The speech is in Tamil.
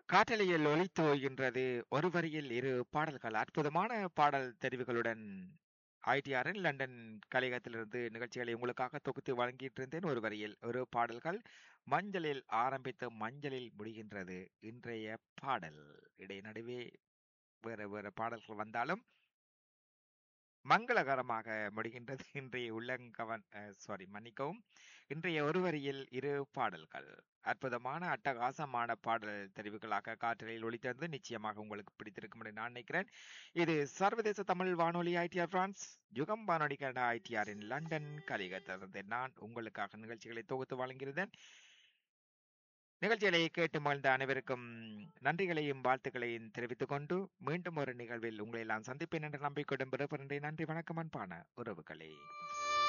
காற்றலையில் ஒலித்து ஓய்கின்றது ஒரு வரியில் இரு பாடல்கள் அற்புதமான பாடல் தெரிவுகளுடன் ஐடிஆரின் லண்டன் கலையகத்திலிருந்து நிகழ்ச்சிகளை உங்களுக்காக தொகுத்து வழங்கிட்டு இருந்தேன் ஒரு வரியில் ஒரு பாடல்கள் மஞ்சளில் ஆரம்பித்து மஞ்சளில் முடிகின்றது இன்றைய பாடல் இடை நடுவே வேற வேற பாடல்கள் வந்தாலும் மங்களகரமாக முடிகின்றது இன்றைய உள்ளங்கவன் சாரி மன்னிக்கவும் இன்றைய ஒரு வரியில் இரு பாடல்கள் அற்புதமான அட்டகாசமான பாடல் தெரிவுகளாக காற்றலில் ஒளித்திருந்து நிச்சயமாக உங்களுக்கு பிடித்திருக்கும் என்று நான் நினைக்கிறேன் இது சர்வதேச தமிழ் வானொலி ஐடிஆர் பிரான்ஸ் யுகம் வானொலி கனடா ஐடிஆரின் லண்டன் கலிகத்திலிருந்து நான் உங்களுக்காக நிகழ்ச்சிகளை தொகுத்து வழங்கியிருந்தேன் நிகழ்ச்சிகளை கேட்டு மகிழ்ந்த அனைவருக்கும் நன்றிகளையும் வாழ்த்துக்களையும் தெரிவித்துக் கொண்டு மீண்டும் ஒரு நிகழ்வில் உங்களை எல்லாம் சந்திப்பேன் என்ற நம்பிக்கையுடன் பிறப்பின்றி நன்றி வணக்கம் அன்பான உறவுகளே